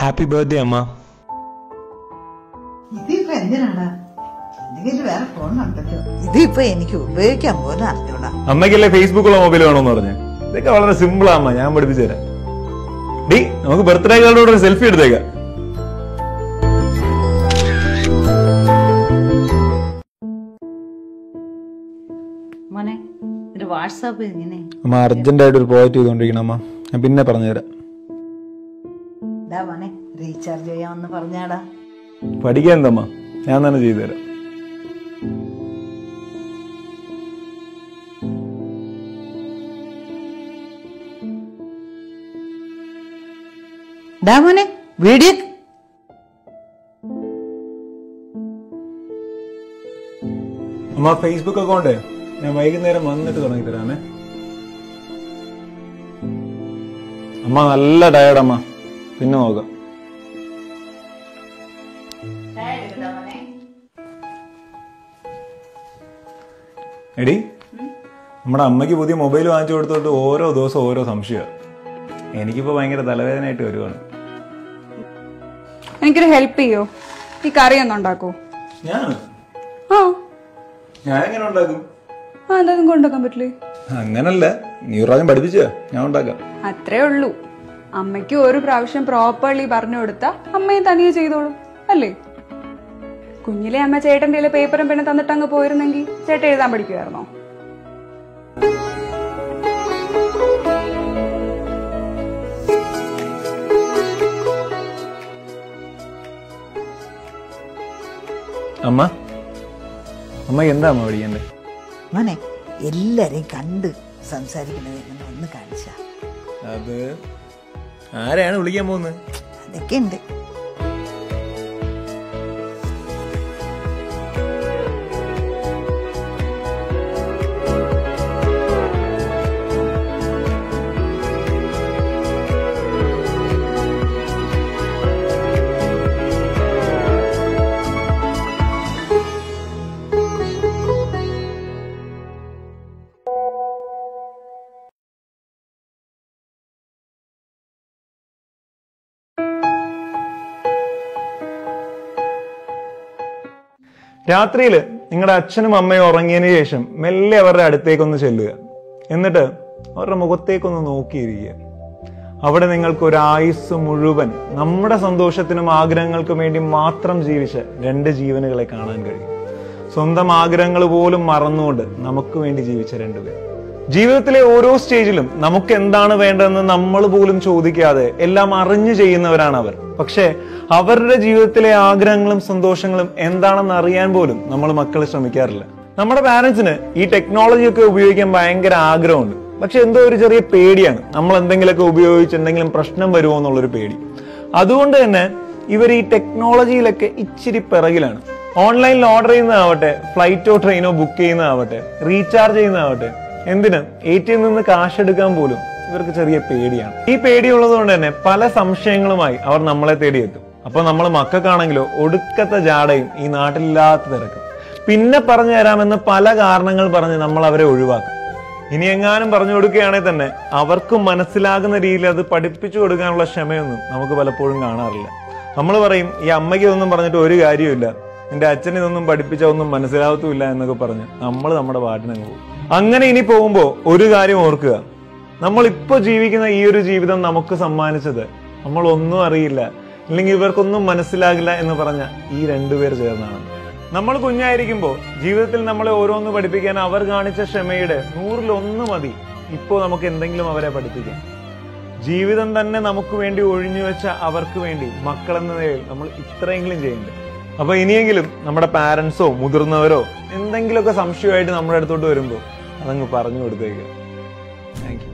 happy birthday അമ്മ ഇതിപ്പോ എന്തിനാടാ എന്തെങ്കിലും വേറെ ഫോൺ ഉണ്ടല്ലോ ഇതിപ്പോ എനിക്ക് ഉപയോഗിക്കാൻ പോലും അറിഞ്ഞൂടാ അമ്മയ്ക്കല്ലേ ഫേസ്ബുക്കുള്ള മൊബൈൽ വേണമെന്ന് പറഞ്ഞു ഇതൊക്കെ വളരെ സിമ്പിൾ അമ്മ ഞാൻ പഠിപ്പിച്ചു തരാം ഡി നമുക്ക് ബർത്ത്ഡേ കാർഡോട് ഒരു സെൽഫി എടുത്തേക്കാം മോനെ ഒരു വാട്സാപ്പ് ഇങ്ങനെ അമ്മ അർജന്റ് ആയിട്ട് ഒരു പ്രോജക്റ്റ് ചെയ്തോണ്ടിരിക്കണം അമ്മ ഞാൻ പിന്നെ പറഞ്ഞുതരാം ഇതാ മോനെ റീചാർജ് ചെയ്യാമെന്ന് പറഞ്ഞാടാ പഠിക്കാൻ എന്തമ്മ ഞാൻ തന്നെ ചെയ്തു തരാം ഇതാ മോനെ വീഡിയോ അമ്മ ഫേസ്ബുക്ക് അക്കൗണ്ട് ഞാൻ വൈകുന്നേരം വന്നിട്ട് തുടങ്ങി തരാമേ അമ്മ നല്ല ടയർഡ് അമ്മ പിന്നെ നോക്കാം എടി നമ്മുടെ അമ്മയ്ക്ക് പുതിയ മൊബൈൽ വാങ്ങിച്ചു കൊടുത്തോട്ട് ഓരോ ദിവസം ഓരോ സംശയമാണ് എനിക്കിപ്പോ ഭയങ്കര തലവേദനയായിട്ട് വരുവാണ് എനിക്കൊരു ഹെൽപ്പ് ചെയ്യോ ഈ കറി ഒന്ന് ഉണ്ടാക്കോ ഞാൻ ആ ഞാൻ എങ്ങനെ ഉണ്ടാക്കും ആ എന്താ നിങ്ങൾക്ക് ഉണ്ടാക്കാൻ പറ്റില്ലേ അങ്ങനല്ല നീ ഒരു പ്രാവശ്യം പഠിപ്പിച്ച ഞാൻ ഉണ്ടാക്കാം അത്രേ ഉള്ളൂ അമ്മയ്ക്ക് ഒരു പ്രാവശ്യം പ്രോപ്പർലി പറഞ്ഞു കൊടുത്താ അമ്മയെ തനിയെ ചെയ്തോളും അല്ലേ കുഞ്ഞിലെ അമ്മ ചേട്ടന്റെ കയ്യില് പേപ്പറും പെണ്ണും തന്നിട്ട് അങ്ങ് പോയിരുന്നെങ്കിൽ ചേട്ടൻ എഴുതാൻ പഠിക്കുമായിരുന്നോ അമ്മ അമ്മ എന്താ അമ്മ പഠിക്കണ്ടേ മോനെ എല്ലാരെയും കണ്ട് സംസാരിക്കുന്നത് എങ്ങനെ ഒന്ന് കാണിച്ച അത് ആരെയാണ് വിളിക്കാൻ പോകുന്നത് അതൊക്കെ ഉണ്ട് രാത്രിയിൽ നിങ്ങളുടെ അച്ഛനും അമ്മയും ഉറങ്ങിയതിന് ശേഷം മെല്ലെ അവരുടെ അടുത്തേക്കൊന്ന് ചെല്ലുക എന്നിട്ട് അവരുടെ മുഖത്തേക്കൊന്ന് നോക്കിയിരിക്കുക അവിടെ നിങ്ങൾക്ക് ഒരു ആയുസ് മുഴുവൻ നമ്മുടെ സന്തോഷത്തിനും ആഗ്രഹങ്ങൾക്കും വേണ്ടി മാത്രം ജീവിച്ച രണ്ട് ജീവനുകളെ കാണാൻ കഴിയും സ്വന്തം ആഗ്രഹങ്ങൾ പോലും മറന്നുകൊണ്ട് നമുക്ക് വേണ്ടി ജീവിച്ച രണ്ടുപേർ ജീവിതത്തിലെ ഓരോ സ്റ്റേജിലും നമുക്ക് എന്താണ് വേണ്ടതെന്ന് നമ്മൾ പോലും ചോദിക്കാതെ എല്ലാം അറിഞ്ഞു ചെയ്യുന്നവരാണ് അവർ പക്ഷേ അവരുടെ ജീവിതത്തിലെ ആഗ്രഹങ്ങളും സന്തോഷങ്ങളും എന്താണെന്ന് അറിയാൻ പോലും നമ്മൾ മക്കൾ ശ്രമിക്കാറില്ല നമ്മുടെ പാരന്റ്സിന് ഈ ടെക്നോളജി ഒക്കെ ഉപയോഗിക്കാൻ ഭയങ്കര ആഗ്രഹമുണ്ട് പക്ഷെ എന്തോ ഒരു ചെറിയ പേടിയാണ് നമ്മൾ എന്തെങ്കിലുമൊക്കെ ഉപയോഗിച്ച് എന്തെങ്കിലും പ്രശ്നം വരുമോ എന്നുള്ളൊരു പേടി അതുകൊണ്ട് തന്നെ ഇവർ ഈ ടെക്നോളജിയിലൊക്കെ ഇച്ചിരി പിറകിലാണ് ഓൺലൈനിൽ ഓർഡർ ചെയ്യുന്നതാവട്ടെ ഫ്ലൈറ്റോ ട്രെയിനോ ബുക്ക് ചെയ്യുന്നതാവട്ടെ റീചാർജ് ചെയ്യുന്നതാവട്ടെ എന്തിന് എ ടി എം നിന്ന് കാശ് എടുക്കാൻ പോലും ഇവർക്ക് ചെറിയ പേടിയാണ് ഈ പേടിയുള്ളത് കൊണ്ട് തന്നെ പല സംശയങ്ങളുമായി അവർ നമ്മളെ തേടിയെത്തും അപ്പൊ നമ്മൾ മക്കൾക്കാണെങ്കിലോ ഒടുക്കത്തെ ജാടയും ഈ നാട്ടിലില്ലാത്ത തിരക്കും പിന്നെ പറഞ്ഞു തരാമെന്ന് പല കാരണങ്ങൾ പറഞ്ഞ് നമ്മൾ അവരെ ഒഴിവാക്കും ഇനി എങ്ങാനും പറഞ്ഞു കൊടുക്കുകയാണെങ്കിൽ തന്നെ അവർക്കും മനസ്സിലാകുന്ന രീതിയിൽ അത് പഠിപ്പിച്ചു കൊടുക്കാനുള്ള ക്ഷമയൊന്നും നമുക്ക് പലപ്പോഴും കാണാറില്ല നമ്മൾ പറയും ഈ അമ്മയ്ക്ക് ഇതൊന്നും പറഞ്ഞിട്ട് ഒരു കാര്യമില്ല നിന്റെ അച്ഛൻ ഇതൊന്നും പഠിപ്പിച്ച ഒന്നും മനസ്സിലാവത്തുമില്ല എന്നൊക്കെ പറഞ്ഞ് നമ്മൾ നമ്മുടെ പാട്ടിനങ്ങ് പോകും അങ്ങനെ ഇനി പോകുമ്പോൾ ഒരു കാര്യം ഓർക്കുക നമ്മൾ ഇപ്പൊ ജീവിക്കുന്ന ഈ ഒരു ജീവിതം നമുക്ക് സമ്മാനിച്ചത് നമ്മൾ ഒന്നും അറിയില്ല അല്ലെങ്കിൽ ഇവർക്കൊന്നും മനസ്സിലാകില്ല എന്ന് പറഞ്ഞ ഈ രണ്ടുപേർ ചേർന്നാണ് നമ്മൾ കുഞ്ഞായിരിക്കുമ്പോൾ ജീവിതത്തിൽ നമ്മളെ ഓരോന്ന് പഠിപ്പിക്കാൻ അവർ കാണിച്ച ക്ഷമയുടെ നൂറിൽ ഒന്ന് മതി ഇപ്പോൾ നമുക്ക് എന്തെങ്കിലും അവരെ പഠിപ്പിക്കാം ജീവിതം തന്നെ നമുക്ക് വേണ്ടി ഒഴിഞ്ഞു വെച്ച അവർക്ക് വേണ്ടി മക്കളെന്ന നിലയിൽ നമ്മൾ ഇത്രയെങ്കിലും ചെയ്യണ്ടേ അപ്പൊ ഇനിയെങ്കിലും നമ്മുടെ പാരന്റ്സോ മുതിർന്നവരോ എന്തെങ്കിലുമൊക്കെ സംശയമായിട്ട് നമ്മുടെ അടുത്തോട്ട് വരുമ്പോൾ അതങ്ങ് പറഞ്ഞു കൊടുത്തേക്കുക താങ്ക് യു